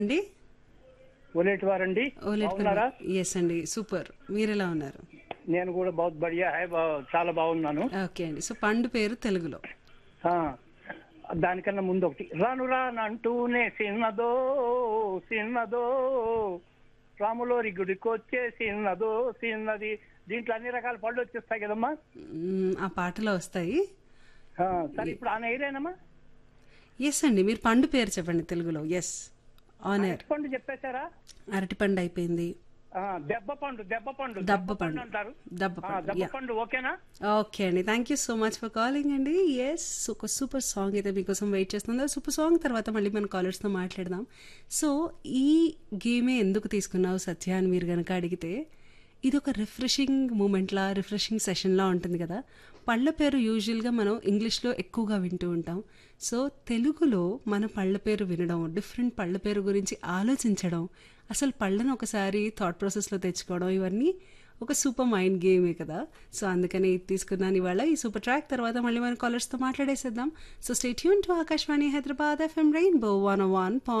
అండి ఓలేటి వారండి బాగున్నారా ఎస్ అండి సూపర్ మీరు ఎలా ఉన్నారు నేను కూడా బహుత్ బడియా హై బా- చాలా బాగున్నాను ఓకే అండి సో పండు పేరు తెలుగులో ఆ, దానికన్నా ముందు ఒకటి రాను రానంటూనే చిన్నదో చిన్నదో రాములోరి గుడికి వచ్చే చిన్నదో చిన్నది దీంట్లో అన్ని రకాల పళ్ళు వచ్చేస్తాయి కదమ్మా మ్మ్, ఆ పాటలో వస్తాయి ఆ, సరే ఇప్పుడు ఆయన ఏరేనమ్మా ఎస్ అండి మీరు పండు పేరు చెప్పండి తెలుగులో ఎస్ ఆనర్ పండు చెప్పేశారా అరటిపండు అయిపోయింది ఆ, దెబ్బ పండు దెబ్బ పండు దబ్బ పండు అంటారు దబ్బ ఆ, పండు దెబ్బ యా పండు ఓకేనా ఓకే అండి thank you so much for calling అండి ఎస్ ఒక సూపర్ సాంగ్ అయితే మీకోసం వెయిట్ చేస్తుంది సూపర్ సాంగ్ తర్వాత మళ్ళీ మన కాలర్స్తో మాట్లాడదాం సో ఈ గేమే ఎందుకు తీసుకున్నావు సత్య అని మీరు కనుక అడిగితే ఇది ఒక రిఫ్రెషింగ్ మూమెంట్లా రిఫ్రెషింగ్ సెషన్లా ఉంటుంది కదా పళ్ళ పేరు యూజువల్గా మనం ఇంగ్లీష్లో ఎక్కువగా వింటూ ఉంటాం సో తెలుగులో మన పళ్ళ పేరు వినడం డిఫరెంట్ పళ్ళ పేరు గురించి ఆలోచించడం అసలు పళ్ళను ఒకసారి థాట్ ప్రాసెస్లో తెచ్చుకోవడం ఇవన్నీ ఒక సూపర్ మైండ్ గేమే కదా సో అందుకని ఇది తీసుకున్నాను ఇవాళ ఈ సూపర్ ట్రాక్ తర్వాత మళ్ళీ మన కాలర్స్తో మాట్లాడేసేద్దాం సో స్టేట్ యూన్ to Akashvani Hyderabad FM rainbow one one